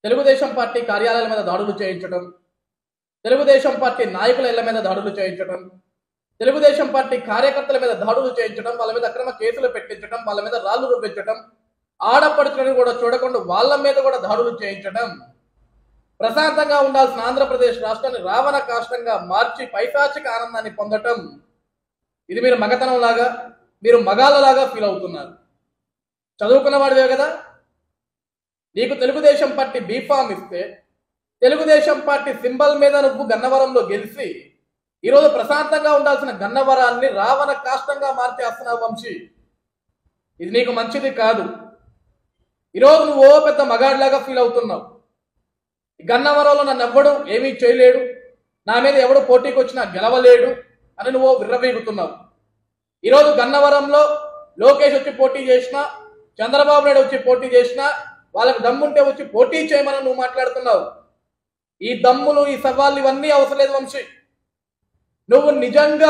Telugu Desam party కార్యాలయాల మీద దాడులు చేయించడం తెలుగుదేశం పార్టీ నాయకుల ఇళ్ల మీద దాడులు చేయించడం తెలుగుదేశం పార్టీ కార్యకర్తల మీద దాడులు చేయించడం వాళ్ళ మీద అక్రమ కేసులు పెట్టించడం వాళ్ళ మీద రాళ్లు రుబ్బించడం ఆడపడుచులను కూడా చూడకుండా వాళ్ళ మీద కూడా దాడులు చేయించడం ప్రశాంతంగా ఉండాల్సిన ఆంధ్రప్రదేశ్ రాష్ట్రాన్ని రావణ కాష్టంగా మార్చి పైశాచిక ఆనందాన్ని పొందటం ఇది మీరు మగతనం లాగా మీరు మగాళ్ళలాగా ఫీల్ అవుతున్నారు చదువుకున్న వాడివే కదా నీకు తెలుగుదేశం పార్టీ బీఫామ్ ఇస్తే తెలుగుదేశం పార్టీ సింబల్ మీద నువ్వు గన్నవరంలో గెలిచి ఈరోజు ప్రశాంతంగా ఉండాల్సిన గన్నవరాన్ని రావణ కాష్టంగా మార్చేస్తున్నావు వంశీ ఇది నీకు మంచిది కాదు ఈరోజు నువ్వు ఓ పెద్ద మగాడిలాగా ఫీల్ అవుతున్నావు ఈ గన్నవరంలో నన్ను ఎవ్వడు ఏమీ చేయలేడు నా మీద ఎవడు పోటీకి వచ్చినా గెలవలేడు అని నువ్వు విర్రవీగుతున్నావు ఈరోజు గన్నవరంలో లోకేష్ వచ్చి పోటీ చేసినా చంద్రబాబు నాయుడు వచ్చి పోటీ చేసినా వాళ్ళకి దమ్ముంటే వచ్చి పోటీ చేయమని నువ్వు మాట్లాడుతున్నావు ఈ దమ్ములు ఈ సవాళ్ళు ఇవన్నీ అవసరం లేదు వంశీ నువ్వు నిజంగా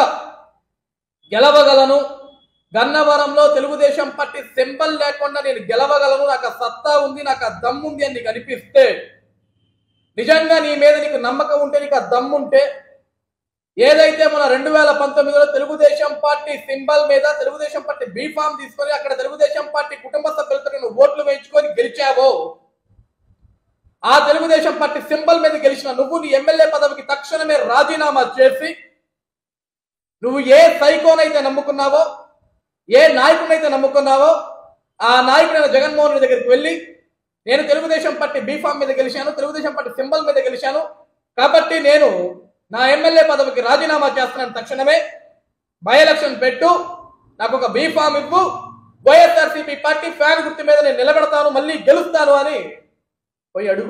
గెలవగలను గన్నవరంలో తెలుగుదేశం పార్టీ సింబల్ లేకుండా నేను గెలవగలను నాకు ఆ సత్తా ఉంది నాకు ఆ దమ్ము ఉంది అని నీకు అనిపిస్తే నిజంగా నీ మీద నీకు నమ్మకం ఉంటే నీకు ఆ దమ్ముంటే ఏదైతే మన రెండు వేల పంతొమ్మిదిలో తెలుగుదేశం పార్టీ సింబల్ మీద తెలుగుదేశం పార్టీ బీఫామ్ తీసుకొని అక్కడ తెలుగుదేశం పార్టీ కుటుంబ సభ్యులతో నువ్వు ఓట్లు వేయించుకొని గెలిచావో ఆ తెలుగుదేశం పార్టీ సింబల్ మీద గెలిచిన నువ్వు నీ ఎమ్మెల్యే పదవికి తక్షణమే రాజీనామా చేసి నువ్వు ఏ సైకోనైతే నమ్ముకున్నావో ఏ నాయకుడినైతే నమ్ముకున్నావో ఆ నాయకుడైన జగన్మోహన్ రెడ్డి దగ్గరికి వెళ్ళి నేను తెలుగుదేశం పార్టీ బీఫామ్ మీద గెలిచాను తెలుగుదేశం పార్టీ సింబల్ మీద గెలిచాను కాబట్టి నేను నా ఎమ్మెల్యే పదవికి రాజీనామా చేస్తున్నాను తక్షణమే బై ఎలక్షన్ పెట్టు నాకు ఒక బీఫామ్ ఇవ్వు వైఎస్ఆర్సీపీ పార్టీ ఫ్యాన్ గుర్తు మీద నేను నిలబెడతాను మళ్ళీ గెలుస్తాను అని పోయి అడుగు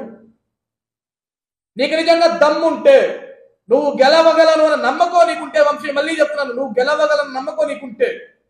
నీకు నిజంగా దమ్ముంటే నువ్వు గెలవగలను అని నమ్మకం నీకుంటే వంశీ మళ్ళీ చెప్తున్నాను నువ్వు గెలవగలను నమ్మకం నీకుంటే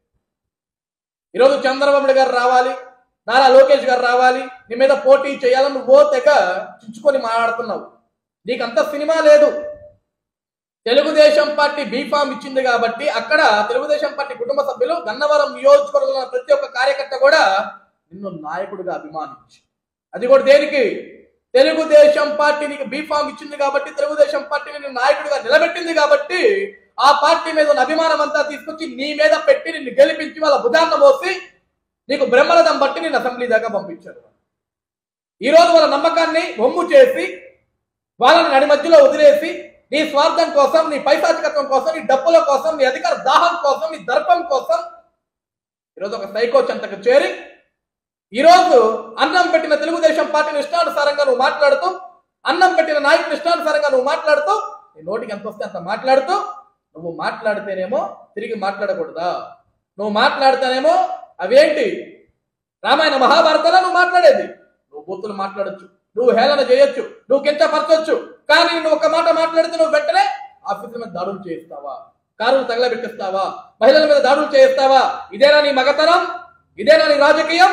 ఈరోజు చంద్రబాబు నాయుడు గారు రావాలి నారా లోకేష్ గారు రావాలి నీ మీద పోటీ చేయాలని నువ్వు ఓ తెగ చుచ్చుకొని మాట్లాడుతున్నావు నీకంత సినిమా లేదు తెలుగుదేశం పార్టీ బీఫామ్ ఇచ్చింది కాబట్టి అక్కడ తెలుగుదేశం పార్టీ కుటుంబ సభ్యులు గన్నవరం నియోజకవర్గంలో ఉన్న ప్రతి ఒక్క కార్యకర్త కూడా నిన్ను నాయకుడిగా అభిమానించి అది కూడా దేనికి తెలుగుదేశం పార్టీ నీకు బీఫామ్ ఇచ్చింది కాబట్టి తెలుగుదేశం పార్టీ నిన్ను నాయకుడిగా నిలబెట్టింది కాబట్టి ఆ పార్టీ మీద ఉన్న అభిమానం అంతా తీసుకొచ్చి నీ మీద పెట్టి నిన్ను గెలిపించి వాళ్ళ భుజాన్న మోసి నీకు బ్రహ్మరథం బట్టి నిన్ను అసెంబ్లీ దాకా పంపించారు ఈ రోజు వాళ్ళ నమ్మకాన్ని ఒమ్ము చేసి వాళ్ళని నడి మధ్యలో వదిలేసి నీ స్వార్థం కోసం నీ పైశాచికత్వం కోసం నీ డబ్బుల కోసం నీ అధికార దాహం కోసం నీ దర్పం కోసం ఈరోజు ఒక సైకో చెంతకు చేరి ఈరోజు అన్నం పెట్టిన తెలుగుదేశం పార్టీని ఇష్టానుసారంగా నువ్వు మాట్లాడుతూ అన్నం పెట్టిన నాయకుని ఇష్టానుసారంగా నువ్వు మాట్లాడుతూ నీ నోటికి ఎంత వస్తే అంత మాట్లాడుతూ నువ్వు మాట్లాడితేనేమో తిరిగి మాట్లాడకూడదా నువ్వు మాట్లాడితేనేమో అవేంటి రామాయణ మహాభారతాలు నువ్వు మాట్లాడేది నువ్వు బూతులు మాట్లాడొచ్చు నువ్వు హేళన చేయొచ్చు నువ్వు కించపరచొచ్చు కానీ నువ్వు ఒక మాట మాట్లాడితే నువ్వు వెంటనే ఆఫీసుల మీద దాడులు చేయిస్తావా కారులు తగలబెట్టిస్తావా మహిళల మీద దాడులు చేయిస్తావా ఇదేనా నీ మగతనం ఇదేనా నీ రాజకీయం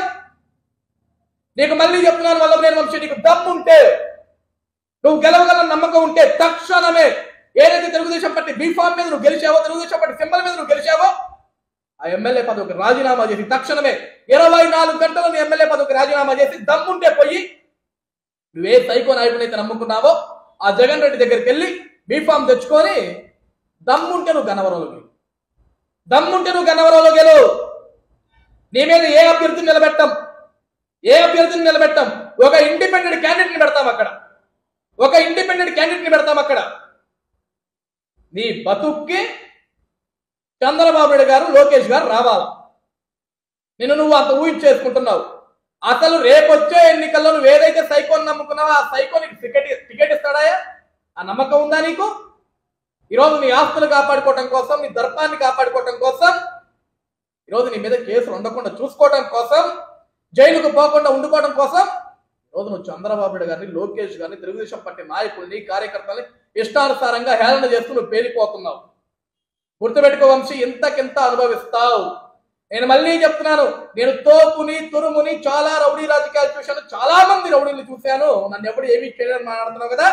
నీకు మళ్ళీ చెప్తున్నాను వల్ల నేను వంశీ నీకు దమ్ముంటే నువ్వు గెలవగల నమ్మకం ఉంటే తక్షణమే ఏదైతే తెలుగుదేశం పార్టీ బీఫామ్ మీద నువ్వు గెలిచావో తెలుగుదేశం పార్టీ సింబల్ మీద నువ్వు గెలిచావో ఆ ఎమ్మెల్యే పదవికి రాజీనామా చేసి తక్షణమే ఇరవై నాలుగు గంటలు నీ ఎమ్మెల్యే పదవికి రాజీనామా చేసి దమ్ముంటే పోయి నువ్వే సైకో నాయకుడైతే నమ్ముకున్నావో ఆ జగన్ రెడ్డి దగ్గరికి వెళ్ళి బీఫామ్ తెచ్చుకొని దమ్ముంటే నువ్వు గన్నవరంలో గెలు దమ్ముంటే నువ్వు గన్నవరంలో గెలు నీ మీద ఏ అభ్యర్థిని నిలబెట్టాం ఏ అభ్యర్థిని నిలబెట్టాం ఒక ఇండిపెండెంట్ క్యాండిడేట్ ని పెడతాం అక్కడ ఒక ఇండిపెండెంట్ క్యాండిడేట్ ని పెడతాం అక్కడ నీ బతుక్కి చంద్రబాబు నాయుడు గారు లోకేష్ గారు రావాలా నిన్ను నువ్వు అంత ఊహించేసుకుంటున్నావు అసలు రేపొచ్చే ఎన్నికల్లో నువ్వు ఏదైతే సైకోని నమ్ముకున్నావో ఆ సైకో నీకు టికెట్ టికెట్ ఇస్తాడాయా ఆ నమ్మకం ఉందా నీకు ఈరోజు నీ ఆస్తులు కాపాడుకోవటం కోసం నీ దర్పాన్ని కాపాడుకోవటం కోసం ఈరోజు నీ మీద కేసులు ఉండకుండా చూసుకోవడం కోసం జైలుకు పోకుండా ఉండుకోవడం కోసం ఈరోజు నువ్వు చంద్రబాబు నాయుడు గారిని లోకేష్ గారిని తెలుగుదేశం పార్టీ నాయకుల్ని కార్యకర్తల్ని ఇష్టానుసారంగా హేళన చేస్తూ నువ్వు పేలిపోతున్నావు గుర్తుపెట్టుకో వంశీ ఇంతకింత అనుభవిస్తావు నేను మళ్ళీ చెప్తున్నాను నేను తోపుని తురుముని చాలా రౌడీ రాజకీయాలు చూశాను చాలా మంది రౌడీలు చూశాను నన్ను ఎప్పుడు ఏమీ చేయలేని మాట్లాడుతున్నావు కదా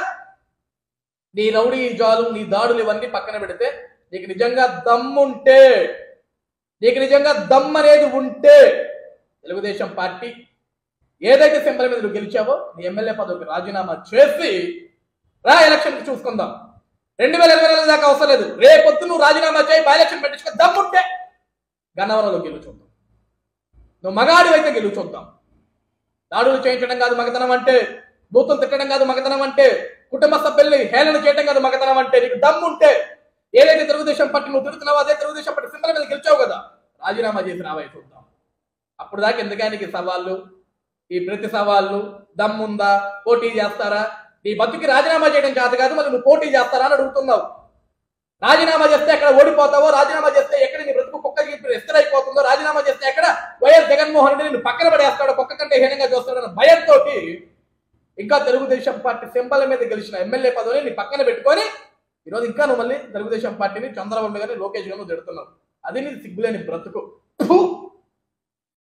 నీ రౌడీ జాలు నీ దాడులు ఇవన్నీ పక్కన పెడితే నీకు నిజంగా దమ్ముంటే నీకు నిజంగా దమ్ అనేది ఉంటే తెలుగుదేశం పార్టీ ఏదైతే సింబల్ మీద నువ్వు గెలిచావో నీ ఎమ్మెల్యే పదవికి రాజీనామా చేసి రా ఎలక్షన్ కి చూసుకుందాం రెండు వేల ఇరవై నాలుగు దాకా అవసరం లేదు రేపొద్దు నువ్వు రాజీనామా చేయి బై ఎలక్షన్ పెట్టించుకో దమ్ముంటే గన్నవరంలో గెలుచుద్దాం నువ్వు మగాడి అయితే గెలుచుద్దాం దాడులు చేయించడం కాదు మగతనం అంటే బూతులు తిట్టడం కాదు మగతనం అంటే కుటుంబ సభ్యుల్ని హేళన చేయడం కాదు మగతనం అంటే నీకు దమ్ముంటే ఏదైతే తెలుగుదేశం పార్టీ నువ్వు తిరుగుతున్నావో అదే తెలుగుదేశం పార్టీ సింబల్ మీద గెలిచావు కదా రాజీనామా చేసి రావాయి చూద్దాం అప్పుడు దాకా ఎందుకని ఈ సవాళ్ళు ఈ ప్రతి సవాళ్ళు దమ్ముందా పోటీ చేస్తారా నీ బతుకి రాజీనామా చేయడం కాదు కాదు మరి నువ్వు పోటీ చేస్తారా అని అడుగుతున్నావు రాజీనామా చేస్తే ఎక్కడ ఓడిపోతావో రాజీనామా చేస్తే ఎక్కడ నీ బ్రతుకు కుక్కకి ఎస్తరైపోతుందో రాజీనామా చేస్తే ఎక్కడ వైఎస్ జగన్మోహన్ రెడ్డి నిన్ను పక్కన పడేస్తాడో కుక్క కంటే హీనంగా చూస్తాడన్న భయంతో ఇంకా తెలుగుదేశం పార్టీ సింబల్ మీద గెలిచిన ఎమ్మెల్యే పదవిని నీ పక్కన పెట్టుకొని ఈరోజు ఇంకా నువ్వు మళ్ళీ తెలుగుదేశం పార్టీని చంద్రబాబు గారిని లోకేష్ గారిని తిడుతున్నావు అది నీ సిగ్గులేని బ్రతుకు ఫు!